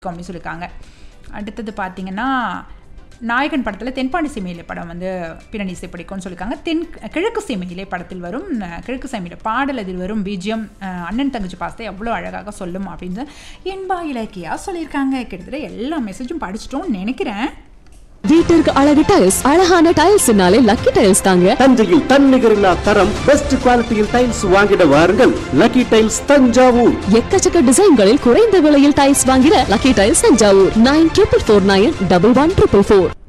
அப்படின்னு சொல்லியிருக்காங்க அடுத்தது பார்த்தீங்கன்னா நாயகன் படத்தில் தென்பாண்டி சீமையிலே படம் வந்து பின்னணி இசை பிடிக்கும்னு சொல்லியிருக்காங்க தென் கிழக்கு சீமையிலே படத்தில் வரும் அஹ், கிழக்கு சீமையில பாடல் அதில் வரும் பிஜிஎம் அண்ணன் தங்கச்சி பாசத்தை எவ்வளோ அழகாக சொல்லும் அப்படின்னு என்பா இலக்கியா சொல்லியிருக்காங்க கிட்டத்தட்ட எல்லா மெசேஜும் படிச்சிட்டோம்னு நினைக்கிறேன் வீட்டிற்கு அழகு டைல்ஸ் அழகான டைல்ஸ்னாலே லக்கி டைல்ஸ் தாங்க தஞ்சையில் தன்னிகரில்லா தரம் பெஸ்ட் குவாலிட்டியில் டைல்ஸ் வாங்கிட வாருங்கள் லக்கி டைல்ஸ் தஞ்சாவூர் எக்கச்சக்க டிசைன்களில் குறைந்த விலையில் டைல்ஸ் வாங்கிட Lucky Tiles Thanjavur nine triple four nine double one triple four